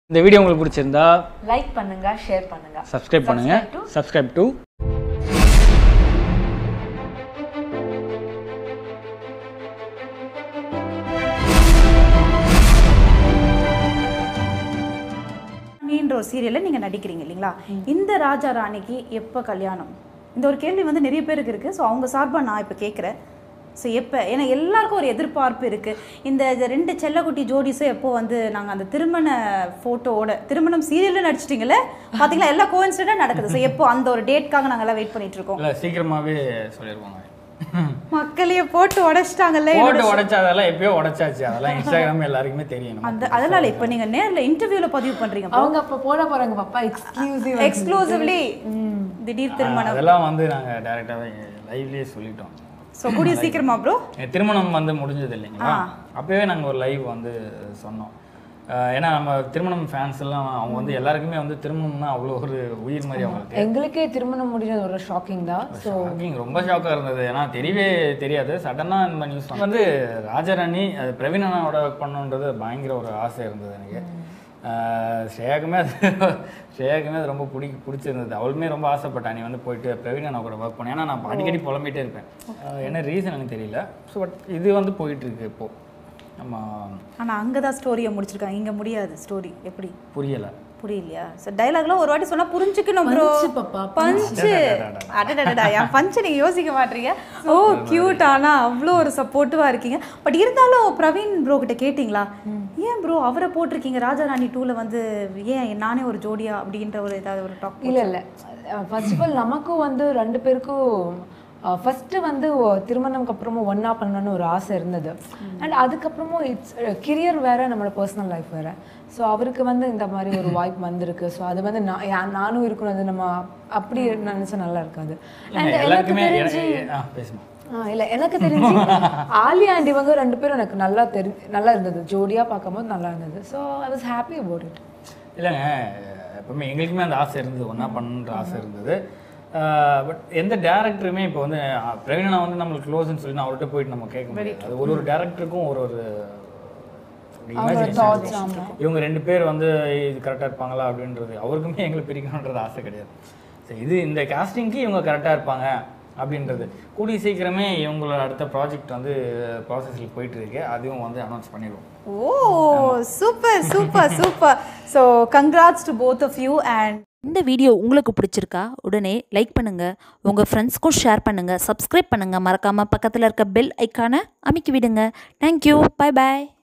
இந்த வீடியோ உங்களுக்கு பிடிச்சிருந்தா லைக் பண்ணுங்க ஷேர் பண்ணுங்க சப்ஸ்கிரைப் பண்ணுங்க Subscribe to சப்ஸ்கிரைப் டு நீன்ற ஒரு சீரியலில் நீங்கள் நடிக்கிறீங்க இல்லைங்களா இந்த ராஜா ராணிக்கு எப்போ கல்யாணம் இந்த ஒரு கேள்வி வந்து நிறைய பேருக்கு இருக்குது ஸோ அவங்க சார்பாக நான் இப்போ கேட்குறேன் ஸோ எப்போ ஏன்னா எல்லாருக்கும் ஒரு எதிர்பார்ப்பு இருக்குது இந்த இது ரெண்டு செல்லக்குட்டி ஜோடிஸும் எப்போ வந்து நாங்கள் அந்த திருமண ஃபோட்டோவோட திருமணம் சீரியலில் நடிச்சிட்டிங்களே பார்த்தீங்களா எல்லாம் கோயின்சிடென்ட் நடக்குது ஸோ எப்போ அந்த ஒரு டேட்காக நாங்கள் எல்லாம் வெயிட் பண்ணிட்டு இருக்கோம் இல்லை சீக்கிரமாகவே சொல்லிடுவாங்க மக்களையே போட்டு உடச்சிட்டாங்கல்ல போட்டு உடைச்சதெல்லாம் எப்பயோ உடைச்சாச்சு அதெல்லாம் இன்ஸ்டாகிராம் எல்லாருக்குமே தெரியும் அந்த அதனால இப்போ நீங்கள் நேரில் இன்டர்வியூவில் பதிவு பண்ணுறீங்க அவங்க அப்ப போட போறாங்க பாப்பா எக்ஸ்க்ளூசிவ் எக்ஸ்க்ளூசிவ்லி திடீர் திருமணம் அதெல்லாம் வந்து நாங்கள் டேரெக்டாகவே லைவ்லேயே சொல்லிட்டோம் ஸோ கூடிய சீக்கிரமா ப்ரோ எங்க திருமணம் வந்து முடிஞ்சது இல்லைங்களா அப்போவே நாங்கள் ஒரு லைவ் வந்து சொன்னோம் அஹ் ஏன்னா நம்ம திருமணம் ஃபேன்ஸ் எல்லாம் அவங்க வந்து எல்லாருக்குமே வந்து திருமணம்னா அவ்வளோ ஒரு உயிர் மாதிரி அவங்களுக்கு எங்களுக்கே திருமணம் முடிஞ்சது ஒரு ஷாக்கிங் தான் ஸோ ஷாக்கிங் ரொம்ப ஷாக்காக இருந்தது ஏன்னா தெரியவே தெரியாது சடனாக இந்த மாதிரி நியூஸ் வந்து ராஜாராணி அது பிரவீன் அண்ணாவோட ஒர்க் பண்ணுன்றது பயங்கர ஒரு ஆசை இருந்தது எனக்கு ஆஹ் ஸ்ரேயாக்குமே அது ஸ்ரேயாக்குமே அது ரொம்ப பிடி பிடிச்சிருந்தது அவளுமே ரொம்ப ஆசைப்பட்டா நீ வந்து போயிட்டு பிரவீன் அண்ணா கூட ஒர்க் பண்ண ஏன்னா நான் அடிக்கடி புலம்பிட்டே இருப்பேன் ஆஹ் என்ன ரீசன் எனக்கு தெரியல ஸோ பட் இது வந்து போயிட்டு இருக்கு இப்போ நம்ம ஆனா அங்கே தான் ஸ்டோரியை முடிச்சிருக்காங்க இங்க முடியாது ஸ்டோரி எப்படி புரியலை புரியலையா சார் டைலாக்லாம் ஒரு வாட்டி சொன்னா புரிஞ்சுக்கணும் ப்ரோ பஞ்சு பாப்பா, பஞ்சு அடடடடா என் பஞ்சு நீங்க யோசிக்க மாட்டீங்க ஓ கியூட் ஆனா அவ்வளோ ஒரு சப்போர்ட்டிவா இருக்கீங்க பட் இருந்தாலும் பிரவீன் ப்ரோ கிட்ட கேட்டிங்களா ஏன் ப்ரோ அவரை போட்டிருக்கீங்க ராஜா ராணி டூல வந்து ஏன் நானே ஒரு ஜோடியா அப்படின்ற ஒரு ஏதாவது ஒரு டாக் இல்ல இல்ல ஃபர்ஸ்ட் ஆஃப் ஆல் நமக்கும் வந்து ரெண்டு பேருக்கும் ஃபர்ஸ்ட் வந்து ஒ- திருமணம்க்கு அப்புறமும் ஒண்ணா பண்ணணும்னு ஒரு ஆசை இருந்தது அண்ட் அதுக்கப்புறமும் இட்ஸ் கெரியர் வேற நம்மளோட பர்சனல் லைஃப் வேற ஸோ அவருக்கு வந்து இந்த மாதிரி ஒரு வாய்ப்பு வந்திருக்கு ஸோ அது வந்து நான் யா- நானும் இருக்கணும் அது நம்ம அப்படி நினைச்சா நல்லா இருக்காது அண்ட் எனக்கு எல்லாருக்குமே தெரிஞ்சு ஆ பேசணும் ஆ, இல்ல எனக்கு தெரிஞ்சு ஆலியா அண்ட் இவங்க ரெண்டு பேரும் எனக்கு நல்லா தெரி நல்லா இருந்தது ஜோடியா பார்க்கும்போது நல்லா இருந்தது so I was happy about it இல்லைங்க எப்பவுமே எங்களுக்குமே அந்த ஆசை இருந்தது ஒன்றா பண்ணணுன்ற ஆசை இருந்தது பட் எந்த டேரக்டருமே இப்போ வந்து அஹ், பிரவீனா வந்து நம்மளுக்கு க்ளோஸ்னு சொல்லி நான் அவர்கிட்ட போயிட்டு நம்ம கேட்க முடியாது அது ஒரு ஒரு டேரக்டருக்கும் ஒரு ஒரு imagination இருக்கும். இவங்க ரெண்டு பேர் வந்து இது கரெக்டாக இருப்பாங்களா அப்படின்றது அவருக்குமே எங்களை பிரிக்கணுன்றது ஆசை கிடையாது சரி இது இந்த காஸ்டிங்க்கு இவங்க கரெக்டாக இருப்பாங்க அப்படின்றது கூடிய சீக்கிரமே இவங்களோட அடுத்த ப்ராஜெக்ட் வந்து ப்ராசஸில் போயிட்டு இருக்கு அதுவும் வந்து அனௌன்ஸ் பண்ணிடுவோம் oh super super super so congrats to both of you and இந்த வீடியோ உங்களுக்கு பிடிச்சிருக்கா உடனே லைக் பண்ணுங்க உங்க ஃப்ரெண்ட்ஸ்க்கும் ஷேர் பண்ணுங்க சப்ஸ்கிரைப் பண்ணுங்க மறக்காம பக்கத்தில் இருக்க பெல் ஐக்கானை அமைக்கி விடுங்க தேங்க்யூ பை பாய்